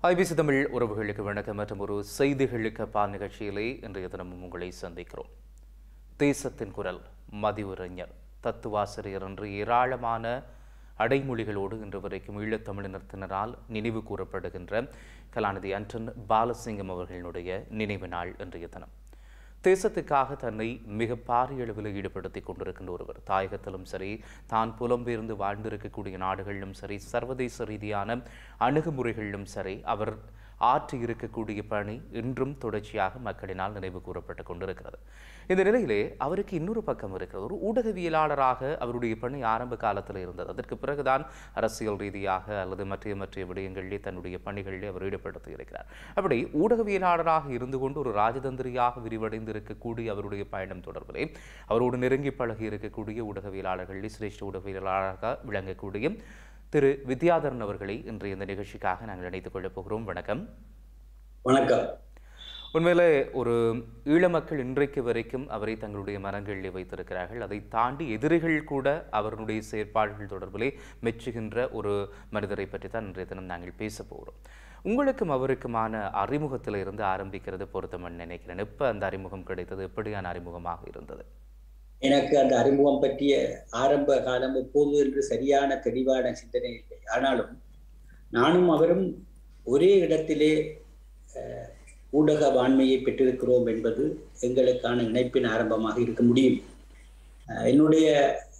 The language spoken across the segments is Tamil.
ஐபிசி தமிழ் உறவுகளுக்கு வணக்கம் மற்றும் ஒரு செய்திகளுக்கு பால் நிகழ்ச்சியிலே இன்றைய தினமும் உங்களை சந்திக்கிறோம் தேசத்தின் குரல் மதியுரைஞர் தத்துவாசிரியர் என்று ஏராளமான அடைமொழிகளோடு இன்று வரைக்கும் ஈழத்தமிழினத்தினரால் நினைவு கூறப்படுகின்ற கலாநிதி அன்டன் பாலசிங்கம் அவர்களுடைய நினைவு நாள் இன்றைய தினம் தேசத்துக்காக தன்னை மிக பாரிய அளவில் ஈடுபடுத்திக் கொண்டிருக்கின்ற ஒருவர் தாயகத்திலும் சரி தான் புலம்பெயர்ந்து வாழ்ந்திருக்கக்கூடிய நாடுகளிலும் சரி சர்வதேச ரீதியான அணுகுமுறைகளிலும் சரி அவர் ஆற்றி இருக்கக்கூடிய பணி இன்றும் தொடர்ச்சியாக மக்களினால் நினைவு கூறப்பட்டு கொண்டிருக்கிறது இந்த நிலையிலே அவருக்கு இன்னொரு பக்கம் இருக்கிறது ஒரு ஊடகவியலாளராக அவருடைய பணி ஆரம்ப காலத்தில் இருந்தது அதற்கு பிறகுதான் அரசியல் ரீதியாக அல்லது மற்ற மற்ற விடயங்களிலே தன்னுடைய பணிகளிலே அவர் ஈடுபடுத்தி இருக்கிறார் அப்படி ஊடகவியலாளராக இருந்து கொண்டு ஒரு ராஜதந்திரியாக விரிவடைந்து இருக்கக்கூடிய அவருடைய பயணம் தொடர்பிலே அவரோடு நெருங்கி பழகி இருக்கக்கூடிய ஊடகவியலாளர்களில் சிரேஷ்ட ஊடகவியலாளராக விளங்கக்கூடிய திரு வித்யாதரன் அவர்களை இன்றைய இந்த நிகழ்ச்சிக்காக நாங்கள் இணைத்துக் கொள்ளப் போகிறோம் வணக்கம் வணக்கம் உண்மையிலே ஒரு ஈழ மக்கள் இன்றைக்கு வரைக்கும் அவரை தங்களுடைய மனங்களிலே வைத்திருக்கிறார்கள் அதை தாண்டி எதிரிகள் கூட அவருடைய செயற்பாடுகள் தொடர்பிலே மெச்சுகின்ற ஒரு மனிதரை பற்றி தான் இன்றைய தினம் நாங்கள் பேச போகிறோம் உங்களுக்கும் அவருக்குமான அறிமுகத்தில் இருந்து ஆரம்பிக்கிறது பொருத்தமன் நினைக்கிறேன் எப்போ அந்த அறிமுகம் கிடைத்தது எப்படியான அறிமுகமாக இருந்தது எனக்கு அந்த அறிமுகம் பற்றிய ஆரம்ப காலம் எப்போது என்று சரியான தெளிவான சிந்தனை இல்லை ஆனாலும் நானும் அவரும் ஒரே இடத்திலே அஹ், ஊடக வாண்மையை பெற்றிருக்கிறோம் என்பது எங்களுக்கான இணைப்பின் ஆரம்பமாக இருக்க முடியும் அஹ், என்னுடைய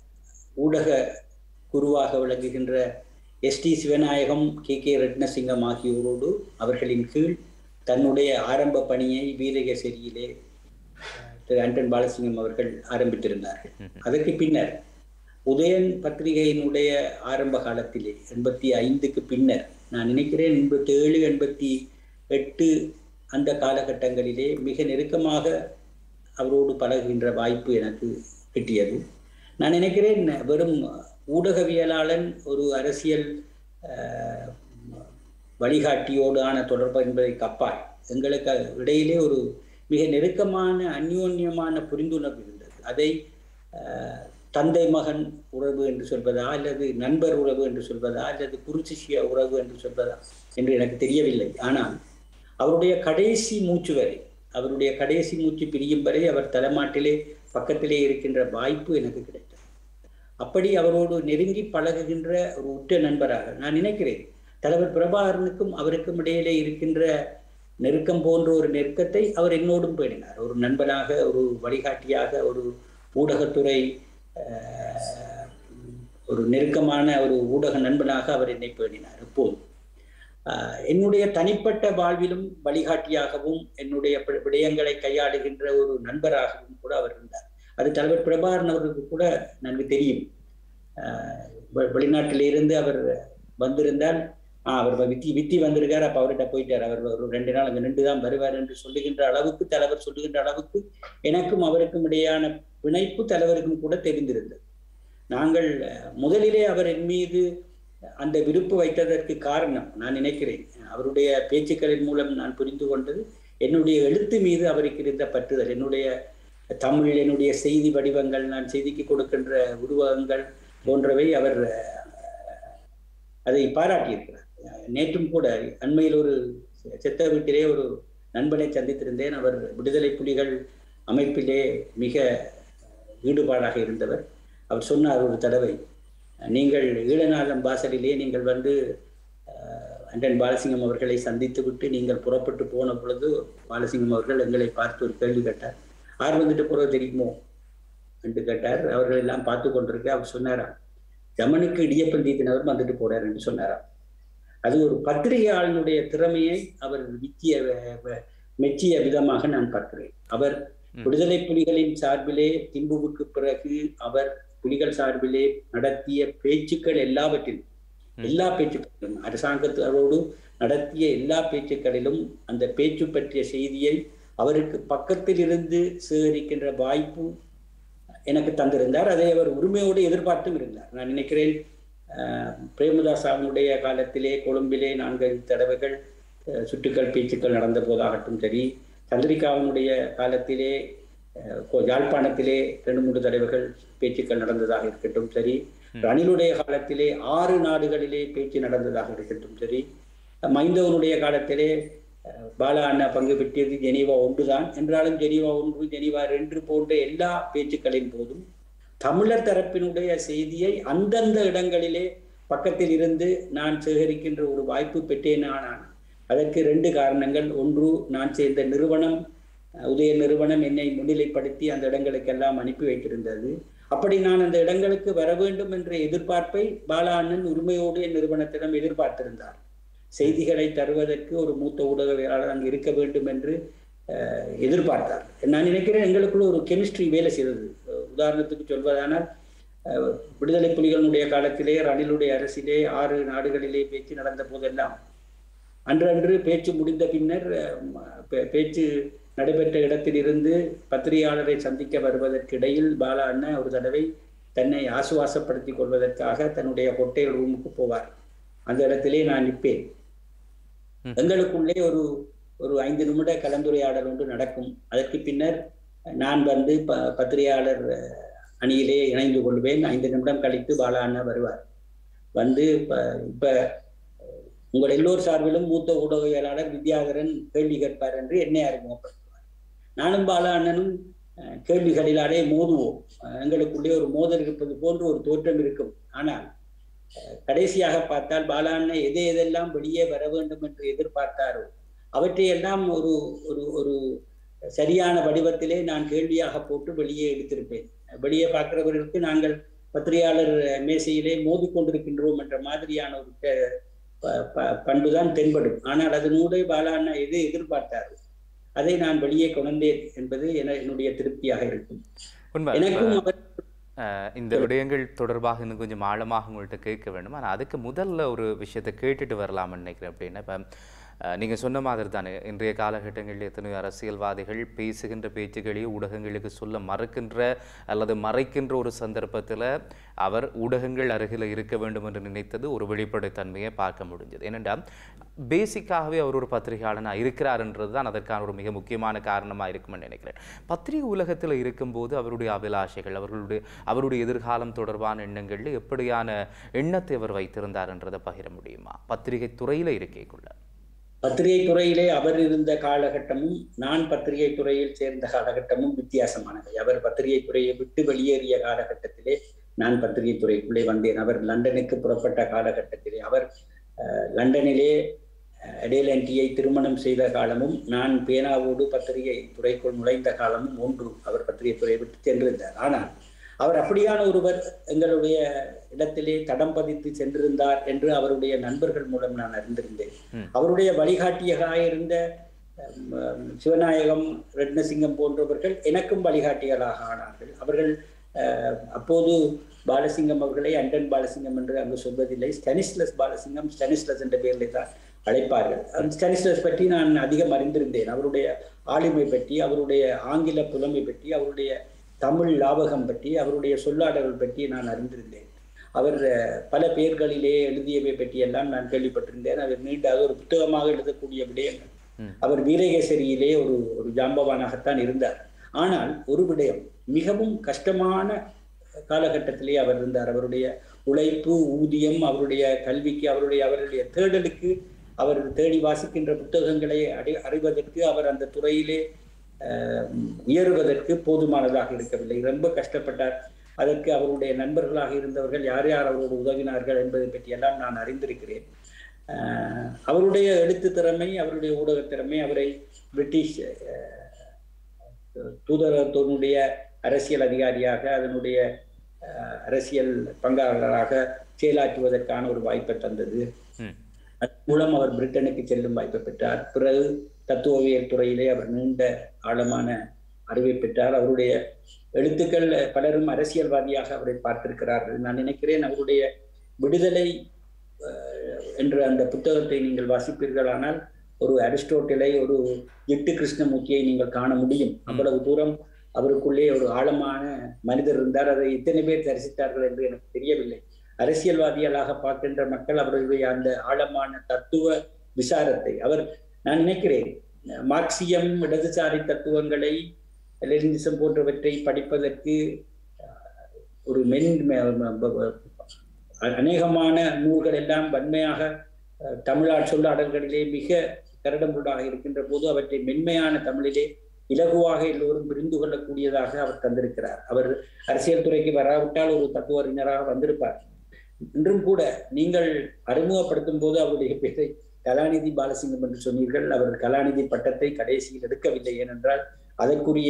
ஊடக குருவாக விளங்குகின்ற S T Sivanayagam K K Ratnasingham ஆகியோரோடு அவர்களின் கீழ் தன்னுடைய ஆரம்ப பணியை வீரகேசரியிலே திரு ஆண்டன் பாலசிங்கம் அவர்கள் ஆரம்பித்திருந்தார்கள் அதற்கு பின்னர் உதயன் பத்திரிகையினுடைய ஆரம்ப காலத்திலே எண்பத்தி ஐந்துக்கு பின்னர் நான் நினைக்கிறேன் எண்பத்தி ஏழு எண்பத்தி எட்டு அந்த காலகட்டங்களிலே மிக நெருக்கமாக அவரோடு பழகுகின்ற வாய்ப்பு எனக்கு கிட்டியது நான் நினைக்கிறேன் வெறும் ஊடகவியலாளன் ஒரு அரசியல் அஹ், வழிகாட்டியோடான தொடர்பு என்பதற்கு அப்பால் எங்களுக்கு இடையிலே ஒரு மிக நெருக்கமான அந்யோன்யமான புரிந்துணர்வு இருந்தது அதை அஹ், தந்தை மகன் உறவு என்று சொல்வதா அல்லது நண்பர் உறவு என்று சொல்வதா அல்லது குருசிஷிய உறவு என்று சொல்வதா என்று எனக்கு தெரியவில்லை ஆனால் அவருடைய கடைசி மூச்சு வரை அவருடைய கடைசி மூச்சு பிரியும் வரை அவர் தலைமாட்டிலே பக்கத்திலே இருக்கின்ற வாய்ப்பு எனக்கு கிடைத்தது அப்படி அவரோடு நெருங்கி பழகுகின்ற ஒரு உற்ற நண்பராக நான் நினைக்கிறேன் தலைவர் பிரபாகரனுக்கும் அவருக்கும் இடையிலே இருக்கின்ற நெருக்கம் போன்ற ஒரு நெருக்கத்தை அவர் என்னோடும் பேணினார் ஒரு நண்பனாக ஒரு வழிகாட்டியாக ஒரு ஊடகத்துறை அஹ், ஒரு நெருக்கமான ஒரு ஊடக நண்பனாக அவர் என்னை பேணினார் எப்போதும் ஆஹ் என்னுடைய தனிப்பட்ட வாழ்விலும் வழிகாட்டியாகவும் என்னுடைய பி- விடயங்களை கையாளுகின்ற ஒரு நண்பராகவும் கூட அவர் இருந்தார் அது தலைவர் பிரபாகரன் அவருக்கு கூட நன்கு தெரியும் ஆஹ் வெ- வெளிநாட்டிலிருந்து அவர் வந்திருந்தால் ஆ அவர் வித்தி வித்தி வந்திருக்கார் அப்ப அவர்கிட்ட போயிட்டார் அவர் ஒரு ரெண்டு நாள் அங்க நின்று தான் வருவார் என்று சொல்லுகின்ற அளவுக்கு தலைவர் சொல்லுகின்ற அளவுக்கு எனக்கும் அவருக்கும் இடையான பிணைப்பு தலைவருக்கும் கூட தெரிந்திருந்தது நாங்கள் அஹ், முதலிலே அவர் என் மீது அந்த விருப்பு வைத்ததற்கு காரணம் நான் நினைக்கிறேன் அவருடைய பேச்சுக்களின் மூலம் நான் புரிந்து கொண்டது என்னுடைய எழுத்து மீது அவருக்கு இருந்த பற்றுதல் என்னுடைய தமிழ் என்னுடைய செய்தி வடிவங்கள் நான் செய்திக்கு கொடுக்கின்ற உருவகங்கள் போன்றவை அவர் அஹ், அதை பாராட்டியிருக்கிறார் அஹ், நேற்றும் கூட அண்மையில் ஒரு செத்த வீட்டிலே ஒரு நண்பனை சந்தித்திருந்தேன் அவர் விடுதலை புலிகள் அமைப்பிலே மிக ஈடுபாடாக இருந்தவர் அவர் சொன்னார் ஒரு தடவை நீங்கள் ஈழநாதம் வாசலிலே நீங்கள் வந்து அஹ், அண்டன் பாலசிங்கம் அவர்களை சந்தித்து விட்டு நீங்கள் புறப்பட்டு போன பொழுது பாலசிங்கம் அவர்கள் எங்களை பார்த்து ஒரு கேள்வி கேட்டார் ஆர் வந்துட்டு போறது தெரியுமோ என்று கேட்டார் அவர்கள் எல்லாம் பார்த்து கொண்டிருக்க அவர் சொன்னாராம் ஜமனுக்கு இடியப்பன் தீத்தினவர் வந்துட்டு போறார் என்று சொன்னாராம் அது ஒரு பத்திரிகையாளனுடைய திறமையை அவர் வித்திய வ- வ- மெச்சிய விதமாக நான் பார்க்கிறேன் அவர் ம். விடுதலை புலிகளின் சார்பிலே திம்புவுக்கு பிறகு அவர் புலிகள் சார்பிலே நடத்திய பேச்சுக்கள் எல்லாவற்றிலும் ம். எல்லா பேச்சுக்களிலும் அரசாங்கத்தோடு நடத்திய எல்லா பேச்சுக்களிலும் அந்த பேச்சு பற்றிய செய்தியை அவருக்கு பக்கத்தில் இருந்து சேகரிக்கின்ற வாய்ப்பு எனக்கு தந்திருந்தார் அதை அவர் உரிமையோடு எதிர்பார்த்தும் இருந்தார் நான் நினைக்கிறேன் அஹ், பிரேமதாஸ் அவனுடைய காலத்திலே கொழும்பிலே நான்கு தடவைகள் அஹ், சுட்டுக்கள் பேச்சுக்கள் நடந்த போதாகட்டும் சரி சந்திரிகாவினுடைய காலத்திலே அஹ், கொ- யாழ்ப்பாணத்திலே ரெண்டு மூன்று தடவைகள் பேச்சுக்கள் நடந்ததாக இருக்கட்டும் சரி ரணிலுடைய காலத்திலே ஆறு நாடுகளிலே பேச்சு நடந்ததாக இருக்கட்டும் சரி மைந்தவனுடைய காலத்திலே அஹ், பாலா அண்ணா பங்கு பெற்றியது ஜெனீவா ஒன்றுதான் என்றாலும் ஜெனீவா ஒன்று ஜெனீவா ரெண்டு போன்ற எல்லா பேச்சுக்களின் போதும் தமிழர் தரப்பினுடைய செய்தியை அந்தந்த இடங்களிலே பக்கத்தில் இருந்து நான் சேகரிக்கின்ற ஒரு வாய்ப்பு பெற்றேன் நான் அதற்கு ரெண்டு காரணங்கள் ஒன்று நான் சேர்ந்த நிறுவனம் அஹ், உதய நிறுவனம் என்னை முன்னிலைப்படுத்தி அந்த இடங்களுக்கெல்லாம் அனுப்பி வைத்திருந்தது அப்படி நான் அந்த இடங்களுக்கு வர வேண்டும் என்ற எதிர்பார்ப்பை பாலா அண்ணன் உரிமையோடு என் நிறுவனத்திடம் எதிர்பார்த்திருந்தார் செய்திகளை தருவதற்கு ஒரு மூத்த ஊடகவியலாளர் அங்கு இருக்க வேண்டும் என்று அஹ், எதிர்பார்த்தார் நான் நினைக்கிறேன் எங்களுக்குள்ள ஒரு கெமிஸ்ட்ரி வேலை செய்தது அஹ், உதாரணத்துக்கு சொல்வதானால் அஹ், விடுதலை புலிகளுடைய காலத்திலே ரணிலுடைய அரசிலே ஆறு நாடுகளிலே பேச்சு நடந்த போதெல்லாம் அன்றன்று பேச்சு முடிந்த பின்னர் அஹ், பே- பேச்சு நடைபெற்ற இடத்திலிருந்து பத்திரிகையாளரை சந்திக்க வருவதற்கு இடையில் பாலா அண்ணன் ஒரு தடவை தன்னை ஆசுவாசப்படுத்திக் கொள்வதற்காக தன்னுடைய ஹோட்டல் ரூமுக்கு போவார் அந்த இடத்திலே நான் நிற்பேன் ம். எங்களுக்குள்ளே ஒரு ஒரு ஐந்து நிமிட கலந்துரையாடல் ஒன்று நடக்கும் அதற்கு பின்னர் நான் வந்து ப பத்திரிகையாளர் அஹ், அணியிலே இணைந்து கொள்வேன் ஐந்து நிமிடம் கழித்து பாலா அண்ணன் வருவார் வந்து இப்ப இப்ப அஹ், உங்கள் எல்லோர் சார்பிலும் மூத்த ஊடகவியலாளர் வித்யாதரன் கேள்வி கேட்பார் என்று என்னை அறிமுகப்படுத்துவார் நானும் பாலா அண்ணனும் அஹ், கேள்விகளிலாலே மோதுவோம் அஹ், எங்களுக்குள்ளே ஒரு மோதல் இருப்பது போன்று ஒரு தோற்றம் இருக்கும் ஆனால் அஹ், கடைசியாக பார்த்தால் பாலா அண்ணன் எதை எதெல்லாம் வெளியே வர வேண்டும் என்று எதிர்பார்த்தாரோ அவற்றையெல்லாம் ஒரு ஒரு ஒரு சரியான வடிவத்திலே நான் கேள்வியாக போட்டு வெளியே எடுத்திருப்பேன் வெளியே பார்க்கிறவர்களுக்கு நாங்கள் பத்திரிகையாளர் மேசையிலே மோதிக்கொண்டிருக்கின்றோம் என்ற மாதிரியான ஒரு ப- ப- ப- பண்புதான் தென்படும் ஆனால் அதனூடே பாலா அண்ணா எது எதிர்பார்த்தார் அதை நான் வெளியே கொண்டேன் என்பது என என்னுடைய திருப்தியாக இருக்கும் உண்மை எனக்கும் அவர் அஹ் இந்த விடயங்கள் தொடர்பாக இன்னும் கொஞ்சம் ஆழமாக உங்கள்கிட்ட கேட்க வேண்டும் ஆனால் அதுக்கு முதல்ல ஒரு விஷயத்தை கேட்டுட்டு வரலாம்னு நினைக்கிறேன் அப்படின்னா இப்போ நீங்கள் சொன்ன மாதிரி தானே இன்றைய காலகட்டங்களில் எத்தனையோ அரசியல்வாதிகள் பேசுகின்ற பேச்சுகளை ஊடகங்களுக்கு சொல்ல மறுக்கின்ற அல்லது மறைக்கின்ற ஒரு சந்தர்ப்பத்தில் அவர் ஊடகங்கள் அருகில் இருக்க வேண்டும் என்று நினைத்தது ஒரு வெளிப்படைத்தன்மையை பார்க்க முடிஞ்சது ஏனென்றால் பேசிக்காகவே அவர் ஒரு பத்திரிகையாளனாக இருக்கிறார்ன்றது தான் அதற்கான ஒரு மிக முக்கியமான காரணமாக இருக்கும்னு நினைக்கிறேன் பத்திரிகை உலகத்தில் இருக்கும்போது அவருடைய அபிலாஷைகள் அவர்களுடைய அவருடைய எதிர்காலம் தொடர்பான எண்ணங்களில் எப்படியான எண்ணத்தை அவர் வைத்திருந்தார்ன்றதை பகிர முடியுமா பத்திரிகை துறையில் இருக்கைக்குள்ள பத்திரிகை துறையிலே அவர் இருந்த காலகட்டமும் நான் பத்திரிகை துறையில் சேர்ந்த காலகட்டமும் வித்தியாசமானவை அவர் பத்திரிகை துறையை விட்டு வெளியேறிய காலகட்டத்திலே நான் பத்திரிகை துறைக்குள்ளே வந்தேன் அவர் லண்டனுக்கு புறப்பட்ட காலகட்டத்திலே அவர் அஹ், லண்டனிலே அடேலண்டியை திருமணம் செய்த காலமும் நான் பேனாவோடு பத்திரிகை துறைக்குள் நுழைந்த காலமும் ஒன்று அவர் பத்திரிகை துறையை விட்டு சென்றிருந்தார் ஆனால் அவர் அப்படியான ஒருவர் எங்களுடைய இடத்திலே தடம் பதித்து சென்றிருந்தார் என்று அவருடைய நண்பர்கள் மூலம் நான் அறிந்திருந்தேன் ம். அவருடைய வழிகாட்டியராக இருந்த அஹ், சிவநாயகம் ரத்னசிங்கம் போன்றவர்கள் எனக்கும் வழிகாட்டிகளாக ஆனார்கள் அவர்கள் அஹ், அப்போது பாலசிங்கம் அவர்களை அண்டன் பாலசிங்கம் என்று அங்கு சொல்வதில்லை ஸ்டனிஸ்லஸ் பாலசிங்கம் ஸ்டனிஸ்லஸ் என்ற பெயரிலே தான் அழைப்பார்கள் அந்த ஸ்டனிஸ்லஸ் பற்றி நான் அதிகம் அறிந்திருந்தேன் அவருடைய ஆளுமை பற்றி அவருடைய ஆங்கில புலமை பற்றி அவருடைய தமிழ் லாபகம் பற்றி அவருடைய சொல்லாடல்கள் பற்றி நான் அறிந்திருந்தேன் அவர் அஹ், பல பெயர்களிலே எழுதியவை பற்றியெல்லாம் நான் கேள்விப்பட்டிருந்தேன் அவர் நீண்டாக ஒரு புத்தகமாக எழுதக்கூடிய விடயங்கள் ம். அவர் வீரகேசரியிலே ஒரு ஒரு ஜாம்பவானாகத்தான் இருந்தார் ஆனால் ஒரு விடயம் மிகவும் கஷ்டமான காலகட்டத்திலே அவர் இருந்தார் அவருடைய உழைப்பு ஊதியம் அவருடைய கல்விக்கு அவருடைய அவருடைய தேடலுக்கு அவர் தேடி வாசிக்கின்ற புத்தகங்களை அடி அறிவதற்கு அவர் அந்த துறையிலே அஹ், உயருவதற்கு போதுமானதாக இருக்கவில்லை ரொம்ப கஷ்டப்பட்டார் அதற்கு அவருடைய நண்பர்களாக இருந்தவர்கள் யார் யார் அவரோடு உதவினார்கள் என்பதை பற்றியெல்லாம் நான் அறிந்திருக்கிறேன் அஹ், அவருடைய எழுத்து திறமை அவருடைய ஊடக திறமை அவரை பிரிட்டிஷ் அஹ், தூதரகத்தினுடைய அரசியல் அதிகாரியாக அதனுடைய அஹ், அரசியல் பங்காளராக செயலாற்றுவதற்கான ஒரு வாய்ப்பை தந்தது ம். அதன் மூலம் அவர் பிரிட்டனுக்கு செல்லும் வாய்ப்பை பெற்றார் பிறகு தத்துவவியல் துறையிலே அவர் நீண்ட ஆழமான அறிவை பெற்றார் அவருடைய எழுத்துக்கள் பலரும் அரசியல்வாதியாக அவரை பார்த்திருக்கிறார்கள் நான் நினைக்கிறேன் அவருடைய விடுதலை அஹ், என்ற அந்த புத்தகத்தை நீங்கள் வாசிப்பீர்களானால் ஒரு அரிஸ்டோட்டிலை ஒரு எட்டு கிருஷ்ணமூர்த்தியை நீங்கள் காண முடியும் அவ்வளவு தூரம் அவருக்குள்ளே ஒரு ஆழமான மனிதர் இருந்தார் அதை எத்தனை பேர் தரிசித்தார்கள் என்று எனக்கு தெரியவில்லை அரசியல்வாதிகளாக பார்க்கின்ற மக்கள் அவர்களுடைய அந்த ஆழமான தத்துவ விசாரத்தை அவர் நான் நினைக்கிறேன் மார்க்சியம் இடதுசாரி தத்துவங்களை லெனினிசம் போன்றவற்றை படிப்பதற்கு அஹ், ஒரு மென் ம- ம- ப- ப- அநேகமான நூல்கள் எல்லாம் வன்மையாக அஹ், தமிழால் சொல்லாடல்களிலே மிக கரடமுரடாக இருக்கின்ற போது அவற்றை மென்மையான தமிழிலே இலகுவாக எல்லோரும் புரிந்து கொள்ளக்கூடியதாக அவர் தந்திருக்கிறார் அவர் அரசியல் துறைக்கு வராவிட்டால் ஒரு தத்துவறிஞராக வந்திருப்பார் இன்றும் கூட நீங்கள் அறிமுகப்படுத்தும் போது அவருடைய பெயரை கலாநிதி பாலசிங்கம் என்று சொன்னீர்கள் அவர் கலாநிதி பட்டத்தை கடைசியில் எடுக்கவில்லை ஏனென்றால் அதற்குரிய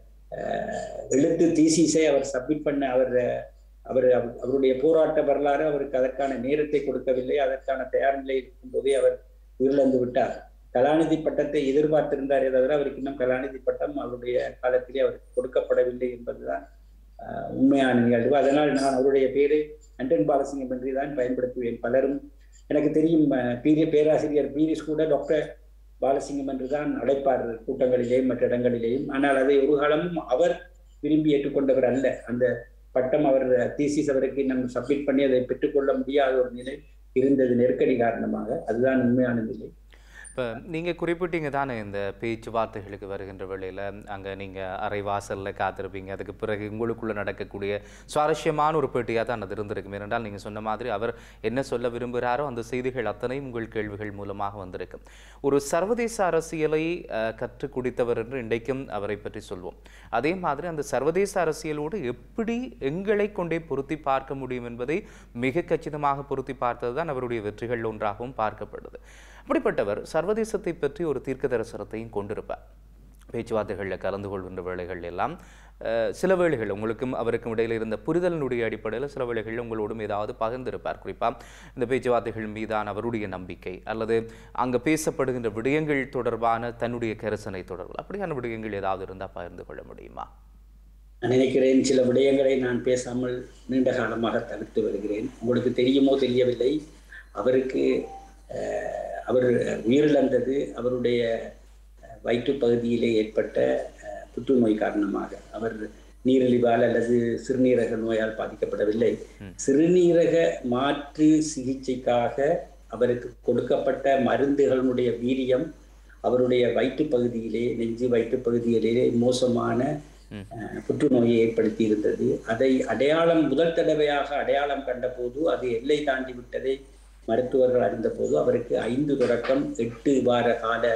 அஹ், எழுத்து தீசிஸை அவர் சப்மிட் பண்ண அவர் அவர் அவர்- அவருடைய போராட்ட வரலாறு அவருக்கு அதற்கான நேரத்தை கொடுக்கவில்லை அதற்கான தயார் நிலை இருக்கும் போதே அவர் உயிரிழந்து விட்டார் கலாநிதி பட்டத்தை எதிர்பார்த்திருந்தாரே தவிர அவருக்கு இன்னும் கலாநிதி பட்டம் அவருடைய காலத்திலே அவருக்கு கொடுக்கப்படவில்லை என்பதுதான் அஹ், உண்மையான நிகழ்வு அதனால் நான் அவருடைய பேரை அண்டன் பாலசிங்கம் என்று தான் பயன்படுத்துவேன் பலரும் எனக்கு தெரியும் அஹ், பீரிய பேராசிரியர் பீரிஸ் கூட டாக்டர் பாலசிங்கம் என்று தான் அழைப்பார் கூட்டங்களிலேயும் மற்ற இடங்களிலேயும் ஆனால் அதை ஒரு காலமும் அவர் விரும்பி ஏற்றுக்கொண்டவர் அல்ல அந்த பட்டம் அவர் தீசிஸ் அவருக்கு இன்னும் சப்மிட் பண்ணி அதை பெற்றுக்கொள்ள முடியாத ஒரு நிலை இருந்தது நெருக்கடி காரணமாக அதுதான் உண்மையான நிலை இப்போ நீங்கள் குறிப்பிட்டீங்க தானே இந்த பேச்சுவார்த்தைகளுக்கு வருகின்ற வேளையில் அங்கே நீங்கள் அரைவாசலில் காத்திருப்பீங்க அதுக்கு பிறகு உங்களுக்குள்ளே நடக்கக்கூடிய சுவாரஸ்யமான ஒரு பேட்டியாக தான் அது இருந்திருக்கும் ஏனென்றால் நீங்கள் சொன்ன மாதிரி அவர் என்ன சொல்ல விரும்புகிறாரோ அந்த செய்திகள் அத்தனையும் உங்கள் கேள்விகள் மூலமாக வந்திருக்கும் ஒரு சர்வதேச அரசியலை அஹ், கற்றுக் குடித்தவர் என்று இன்றைக்கும் அவரை பற்றி சொல்வோம் அதே மாதிரி அந்த சர்வதேச அரசியலோடு எப்படி எங்களை கொண்டே பொருத்தி பார்க்க முடியும் என்பதை மிக கச்சிதமாக பொருத்தி பார்த்தது தான் அவருடைய வெற்றிகள் ஒன்றாகவும் பார்க்கப்படுது அப்படிப்பட்டவர் சர்வதேசத்தை பற்றி ஒரு தீர்க்க தரிசனத்தையும் கொண்டிருப்பார் பேச்சுவார்த்தைகளில் கலந்து கொள்கின்ற வேளைகள் எல்லாம் அஹ், சில வேளைகள் உங்களுக்கும் அவருக்கும் இடையில் இருந்த புரிதலினுடைய அடிப்படையில் சில வேளைகளில் உங்களோடும் ஏதாவது பகிர்ந்திருப்பார் குறிப்பாக இந்த பேச்சுவார்த்தைகள் மீதான அவருடைய நம்பிக்கை அல்லது அங்கே பேசப்படுகின்ற விடயங்கள் தொடர்பான தன்னுடைய கரிசனை தொடர்பு அப்படியான விடயங்கள் ஏதாவது இருந்தால் பகிர்ந்து கொள்ள முடியுமா நான் நினைக்கிறேன் சில விடயங்களை நான் பேசாமல் நீண்ட காலமாக தவிர்த்து வருகிறேன் உங்களுக்கு தெரியுமோ தெரியவில்லை அவருக்கு அஹ், அவர் உயிரிழந்தது அவருடைய அஹ், வயிற்றுப் பகுதியிலே ஏற்பட்ட அஹ், புற்றுநோய் காரணமாக அவர் நீரிழிவால் அல்லது சிறுநீரக நோயால் பாதிக்கப்படவில்லை சிறுநீரக மாற்று சிகிச்சைக்காக அவருக்கு கொடுக்கப்பட்ட மருந்துகளுடைய வீரியம் அவருடைய வயிற்றுப் பகுதியிலே நெஞ்சு வயிற்றுப் பகுதியிலே மோசமான அஹ், புற்றுநோயை ஏற்படுத்தி இருந்தது அதை அடையாளம் முதல் தடவையாக அடையாளம் கண்டபோது அது எல்லை தாண்டி விட்டதை மருத்துவர்கள் அறிந்தபோது அவருக்கு ஐந்து தொடக்கம் எட்டு வார கால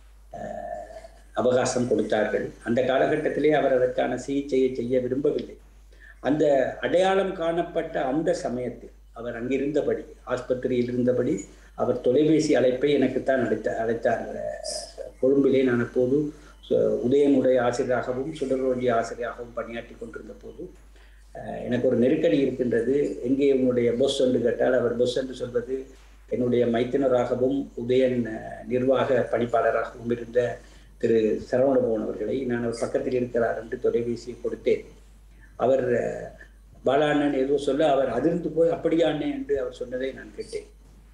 அஹ், அவகாசம் கொடுத்தார்கள் அந்த காலகட்டத்திலே அவர் அதற்கான சிகிச்சையை செய்ய விரும்பவில்லை அந்த அடையாளம் காணப்பட்ட அந்த சமயத்தில் அவர் அங்கிருந்தபடி ஆஸ்பத்திரியில் இருந்தபடி அவர் தொலைபேசி அழைப்பை எனக்குத்தான் அழைத்த அழைத்தார் அஹ், கொழும்பிலே நான் அப்போது சு- உதயனுடைய ஆசிரியராகவும் சுடரோஜி ஆசிரியராகவும் பணியாற்றி கொண்டிருந்த போது அஹ், எனக்கு ஒரு நெருக்கடி இருக்கின்றது எங்கே உன்னுடைய பொஸ் என்று கேட்டால் அவர் பொஸ் என்று சொல்வது என்னுடைய மைத்தினராகவும் உதயன் அஹ், நிர்வாக பணிப்பாளராகவும் இருந்த திரு சரவணபவன் அவர்களை நான் அவர் பக்கத்தில் இருக்கிறார் என்று தொலைபேசி கொடுத்தேன் அவர் அஹ், பாலாண்ணன் ஏதோ சொல்ல அவர் அதிர்ந்து போய் அப்படியா அண்ணே என்று அவர் சொன்னதை நான் கேட்டேன்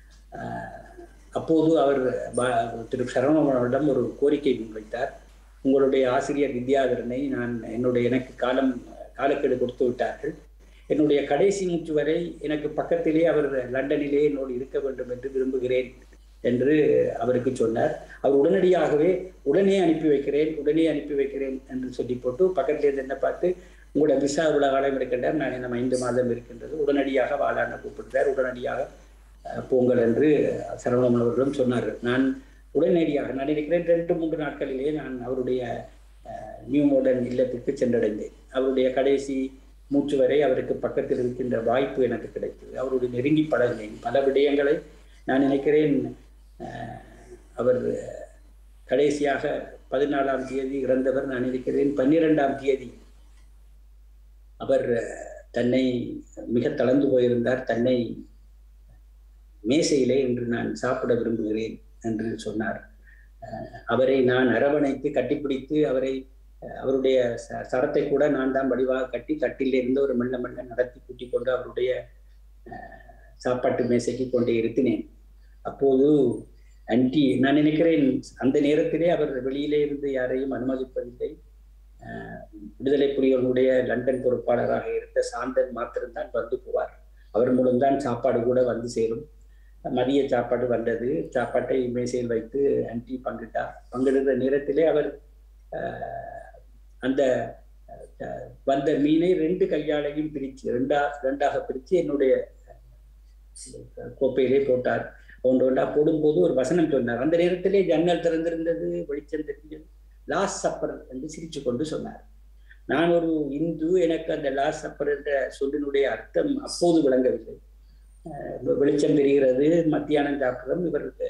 அஹ், அப்போது அவர் பா- திரு சரவணபவனிடம் ஒரு கோரிக்கை முன்வைத்தார் உங்களுடைய ஆசிரியர் வித்யாதரனை நான் என்னுடைய எனக்கு காலம் காலக்கெடு கொடுத்து விட்டார்கள் என்னுடைய கடைசி மூச்சு வரை எனக்கு பக்கத்திலே அவர் லண்டனிலே என்னோடு இருக்க வேண்டும் என்று விரும்புகிறேன் என்று அவருக்கு சொன்னார் அவர் உடனடியாகவே உடனே அனுப்பி வைக்கிறேன் உடனே அனுப்பி வைக்கிறேன் என்று சொல்லி போட்டு பக்கத்துல இருந்து என்ன பார்த்து உங்களோட விசா இவ்வளவு காலம் இருக்கின்றார் நான் இன்னும் ஐந்து மாதம் இருக்கின்றது உடனடியாக வாழான கூப்பிடுறார் உடனடியாக அஹ், போங்கள் என்று சரவணன் அவர்களும் சொன்னார்கள் நான் உடனடியாக நான் நினைக்கிறேன் ரெண்டு மூன்று நாட்களிலே நான் அவருடைய அஹ், நியூ மாடர்ன் இல்லத்திற்கு சென்றடைந்தேன் அவருடைய கடைசி மூச்சு வரை அவருக்கு பக்கத்தில் இருக்கின்ற வாய்ப்பு எனக்கு கிடைத்தது அவருடைய நெருங்கி பழகினேன் பல விடயங்களை நான் நினைக்கிறேன் அஹ், அவர் கடைசியாக பதினாலாம் தேதி இறந்தவர் நான் நினைக்கிறேன் பன்னிரெண்டாம் தேதி அவர் தன்னை மிக தளர்ந்து போயிருந்தார் தன்னை மேசையிலே இன்று நான் சாப்பிட விரும்புகிறேன் என்று சொன்னார் அஹ் அவரை நான் அரவணைத்து கட்டிப்பிடித்து அவரை அஹ் அவருடைய ச- சரத்தை கூட நான் தான் வடிவாக கட்டி கட்டில் இருந்து ஒரு மெல்ல மெல்ல நடத்தி கூட்டிக் கொண்டு அவருடைய அஹ், சாப்பாட்டு மேசைக்கு கொண்டே இருத்தினேன் அப்போது அன்டி நான் நினைக்கிறேன் அந்த நேரத்திலே அவர் வெளியிலே இருந்து யாரையும் அனுமதிப்பதில்லை அஹ், விடுதலை புலிகளுடைய லண்டன் பொறுப்பாளராக இருந்த சாந்தன் மாத்திரம்தான் வந்து போவார் அவர் மூலம்தான் சாப்பாடு கூட வந்து சேரும் மதிய சாப்பாடு வந்தது சாப்பாட்டை மேசையில் வைத்து அன்டி பங்கிட்டார் பங்கிடுற நேரத்திலே அவர் அஹ், அந்த அஹ், வந்த மீனை ரெண்டு கையாலையும் பிரித்து ரெண்டா ரெண்டாக பிரித்து என்னுடைய அஹ், கோப்பையிலே போட்டார் ஒன்று ஒன்றா போடும்போது ஒரு வசனம் சொன்னார் அந்த நேரத்திலே ஜன்னல் திறந்திருந்தது வெளிச்சம் தெரிஞ்சது லாஸ்ட் சப்பர் என்று சிரிச்சு கொண்டு சொன்னார் நான் ஒரு இந்து எனக்கு அந்த லாஸ்ட் சப்பர் என்ற சொல்லினுடைய அர்த்தம் அப்போது விளங்கவில்லை வெளிச்சம் தெரிகிறது மத்தியானம் சாப்பிட்றோம் இவருக்கு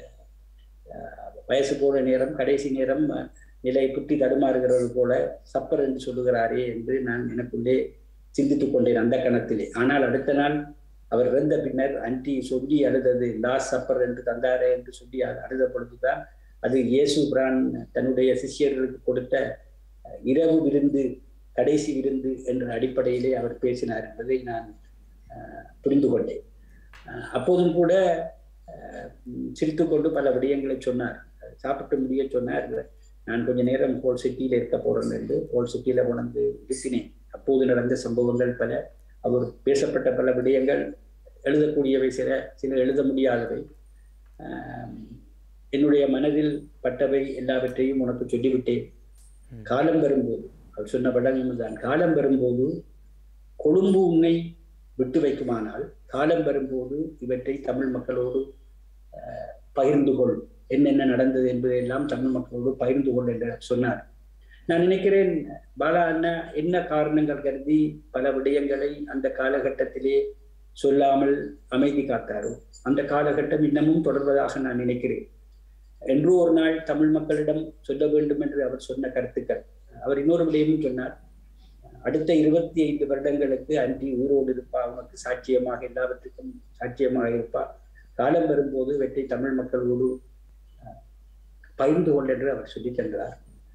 வயசு போன நேரம் கடைசி நேரம் நிலை குட்டி தடுமாறுகிறது போல சப்பர் என்று சொல்லுகிறாரே என்று நான் எனக்குள்ளே சிந்தித்துக் கொண்டேன் அந்த கணத்திலே ஆனால் அடுத்த நாள் அவர் இறந்த பின்னர் அன்டி சொல்லி அழுதது லாஸ் சப்பர் என்று தந்தாரே என்று சொல்லி அழுத பொழுதுதான் அது இயேசு பிரான் தன்னுடைய சிஷியர்களுக்கு கொடுத்த இரவு விருந்து கடைசி விருந்து என்ற அடிப்படையிலே அவர் பேசினார் என்பதை நான் புரிந்து கொண்டேன் அப்போதும் கூட சிரித்து கொண்டு பல விடயங்களை சொன்னார் சாப்பிட்டு முடிய சொன்னார் நான் கொஞ்ச நேரம் ஹோல் சிட்டியில இருக்க போறேன் என்று ஹோல் சிட்டியில உணர்ந்து இருத்தினேன் அப்போது நடந்த சம்பவங்கள் பல அவர் பேசப்பட்ட பல விடயங்கள் எழுதக்கூடியவை சில சில எழுத முடியாதவை என்னுடைய மனதில் பட்டவை எல்லாவற்றையும் உனக்கு சொல்லிவிட்டேன் காலம் வரும்போது அவர் சொன்ன படங்கள் தான் காலம் வரும்போது கொழும்பு உன்னை விட்டு வைக்குமானால் காலம் வரும்போது இவற்றை தமிழ் மக்களோடு பகிர்ந்து கொள் என்னென்ன நடந்தது என்பதையெல்லாம் தமிழ் மக்களோடு பகிர்ந்து கொள் என்று சொன்னார் நான் நினைக்கிறேன் பாலா அண்ணா என்ன காரணங்கள் கருதி பல விடயங்களை அந்த காலகட்டத்திலே சொல்லாமல் அமைதி காத்தாரோ அந்த காலகட்டம் இன்னமும் தொடர்வதாக நான் நினைக்கிறேன் என்று ஒரு நாள் தமிழ் மக்களிடம் சொல்ல வேண்டும் என்று அவர் சொன்ன கருத்துக்கள் அவர் இன்னொரு விடயமும் சொன்னார் அடுத்த இருபத்தி ஐந்து வருடங்களுக்கு அன்றி உயிரோடு இருப்பா அவனுக்கு சாட்சியமாக எல்லாவற்றுக்கும் சாட்சியமாக இருப்பா காலம் வரும்போது வெற்றி தமிழ் மக்களோடு பகிர்ந்து கொள் என்று அவர் சொல்லி சென்றார்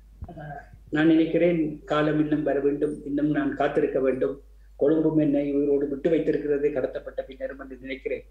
நான் நினைக்கிறேன் காலம் இன்னும் வர வேண்டும் இன்னும் நான் காத்திருக்க வேண்டும் கொழும்பும் என்னை உயிரோடு விட்டு வைத்திருக்கிறது கடத்தப்பட்ட பின்னரும் என்று நினைக்கிறேன்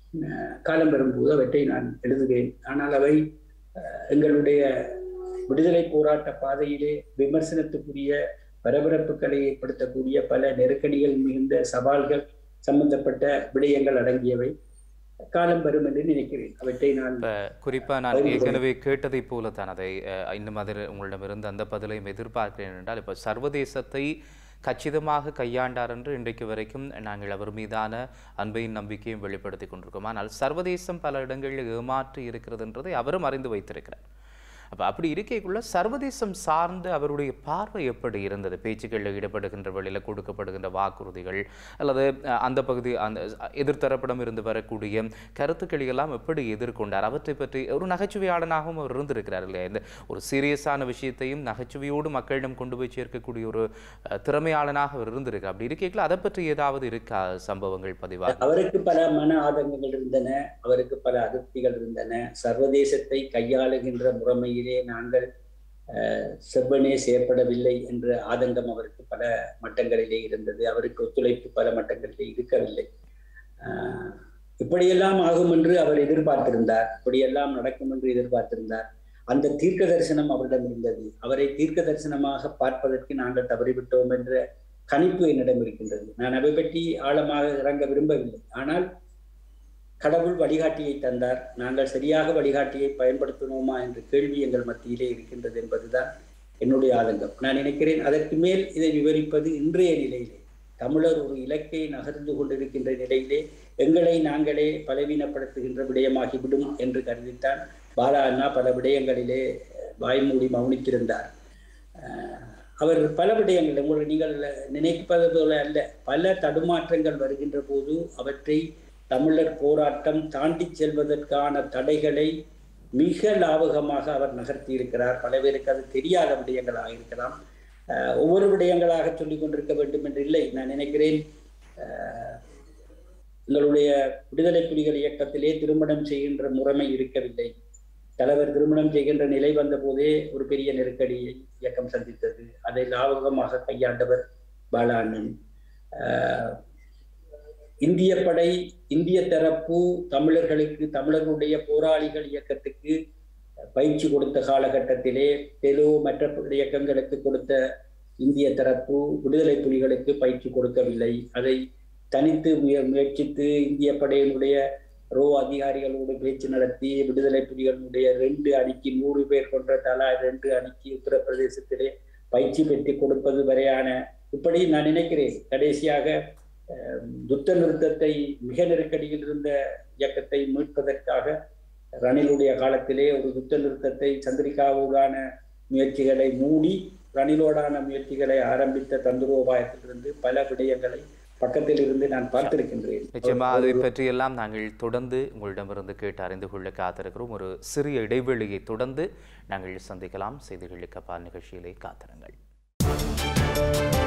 காலம் வரும்போது அவற்றை நான் எழுதுவேன் ஆனால் அவை எங்களுடைய விடுதலை போராட்ட பாதையிலே விமர்சனத்துக்குரிய பரபரப்புகளை ஏற்படுத்தக்கூடிய பல நெருக்கடிகள் மிகுந்த சவால்கள் சம்பந்தப்பட்ட விடயங்கள் அடங்கியவை காலம் வரும் என்று நினைக்கிறேன் அவற்றை நான் குறிப்பா நான் ஏற்கனவே கேட்டதை போல தான் அதை இன்னும் அதில் உங்களிடமிருந்து அந்த பதிலையும் எதிர்பார்க்கிறேன் என்றால் இப்போ சர்வதேசத்தை கச்சிதமாக கையாண்டார் என்று இன்றைக்கு வரைக்கும் நாங்கள் அவர் மீதான அன்பையும் நம்பிக்கையும் வெளிப்படுத்தி கொண்டிருக்கோம் ஆனால் சர்வதேசம் பல இடங்களில் ஏமாற்றி இருக்கிறதுன்றதை அவரும் அறிந்து வைத்திருக்கிறார் அப்போ அப்படி இருக்கைக்குள்ள சர்வதேசம் சார்ந்து அவருடைய பார்வை எப்படி இருந்தது பேச்சுக்களில் ஈடுபடுகின்ற வழியில் கொடுக்கப்படுகின்ற வாக்குறுதிகள் அல்லது அந்த பகுதி அந்த எதிர்த்தரப்பிடம் இருந்து வரக்கூடிய கருத்துக்களை எல்லாம் எப்படி எதிர்கொண்டார் அவற்றை பற்றி ஒரு நகைச்சுவையாளனாகவும் அவர் இருந்திருக்கிறார் இல்லையா இந்த ஒரு சீரியஸான விஷயத்தையும் நகைச்சுவையோடு மக்களிடம் கொண்டு போய் சேர்க்கக்கூடிய ஒரு திறமையாளனாக அவர் இருந்திருக்கார் அப்படி இருக்கைக்குள்ள அதை பற்றி ஏதாவது இருக்கா சம்பவங்கள் பதிவாக அவருக்கு பல மன ஆதங்கங்கள் இருந்தன அவருக்கு பல அதிருப்திகள் இருந்தன சர்வதேசத்தை கையாளுகின்ற முறைமை வழியிலே நாங்கள் செவ்வனே செய்யப்படவில்லை என்ற ஆதங்கம் அவருக்கு பல மட்டங்களிலே இருந்தது அவருக்கு ஒத்துழைப்பு பல மட்டங்களிலே இருக்கவில்லை இப்படியெல்லாம் ஆகும் என்று அவர் எதிர்பார்த்திருந்தார் இப்படியெல்லாம் நடக்கும் என்று எதிர்பார்த்திருந்தார் அந்த தீர்க்க தரிசனம் அவரிடம் இருந்தது அவரை தீர்க்க தரிசனமாக பார்ப்பதற்கு நாங்கள் தவறிவிட்டோம் என்ற கணிப்பு என்னிடம் இருக்கின்றது நான் அவை பற்றி ஆழமாக இறங்க விரும்பவில்லை ஆனால் கடவுள் வழிகாட்டியை தந்தார் நாங்கள் சரியாக வழிகாட்டியை பயன்படுத்தினோமா என்ற கேள்வி எங்கள் மத்தியிலே இருக்கின்றது என்பதுதான் என்னுடைய ஆதங்கம் நான் நினைக்கிறேன் அதற்கு மேல் இதை விவரிப்பது இன்றைய நிலையிலே தமிழர் ஒரு இலக்கை நகர்ந்து கொண்டிருக்கின்ற நிலையிலே எங்களை நாங்களே பலவீனப்படுத்துகின்ற விடயமாகிவிடும் என்று கருதித்தான் பாலா அண்ணா பல விடயங்களிலே வாய்மூடி மௌனித்திருந்தார் அவர் பல விடயங்கள் உங்களை நீங்கள் நினைப்பது போல அல்ல பல தடுமாற்றங்கள் வருகின்ற போது அவற்றை தமிழர் போராட்டம் தாண்டி செல்வதற்கான தடைகளை மிக லாபகமாக அவர் நகர்த்தி இருக்கிறார் பல பேருக்கு அது தெரியாத விடயங்களாக இருக்கலாம் ஒவ்வொரு விடயங்களாக சொல்லிக் கொண்டிருக்க வேண்டும் என்று இல்லை நான் நினைக்கிறேன் எங்களுடைய விடுதலை புலிகள் இயக்கத்திலே திருமணம் செய்கின்ற முறைமை இருக்கவில்லை தலைவர் திருமணம் செய்கின்ற நிலை வந்த போதே ஒரு பெரிய நெருக்கடியை இயக்கம் சந்தித்தது அதை லாபகமாக கையாண்டவர் பாலாண்ணன் இந்திய படை இந்திய தரப்பு தமிழர்களுக்கு தமிழர்களுடைய போராளிகள் இயக்கத்துக்கு பயிற்சி கொடுத்த காலகட்டத்திலே தெலு மற்ற இயக்கங்களுக்கு கொடுத்த இந்திய தரப்பு விடுதலை புலிகளுக்கு பயிற்சி கொடுக்கவில்லை அதை தனித்து முய முயற்சித்து இந்திய படையினுடைய ரோ அதிகாரிகளோடு பேச்சு நடத்தி விடுதலை புலிகளுடைய ரெண்டு அணிக்கு நூறு பேர் கொண்ட தலா ரெண்டு அணிக்கு உத்தரப்பிரதேசத்திலே பயிற்சி பெற்று கொடுப்பது வரையான இப்படி நான் நினைக்கிறேன் கடைசியாக அஹ், யுத்த நிறுத்தத்தை மிக நெருக்கடியில் இருந்த இயக்கத்தை மீட்பதற்காக ரணிலுடைய காலத்திலே ஒரு யுத்த நிறுத்தத்தை சந்திரிகாவுடான முயற்சிகளை மூடி ரணிலோடான முயற்சிகளை ஆரம்பித்த தந்திரோபாயத்திலிருந்து பல விடயங்களை பக்கத்தில் இருந்து நான் பார்த்திருக்கின்றேன் நிச்சயமா அதை பற்றியெல்லாம் நாங்கள் தொடர்ந்து உங்களிடமிருந்து கேட்டு அறிந்து கொள்ள காத்திருக்கிறோம் ஒரு சிறிய இடைவெளியை தொடர்ந்து நாங்கள் சந்திக்கலாம் செய்திகளுக்கு அப்பால் நிகழ்ச்சியிலே காத்திருங்கள்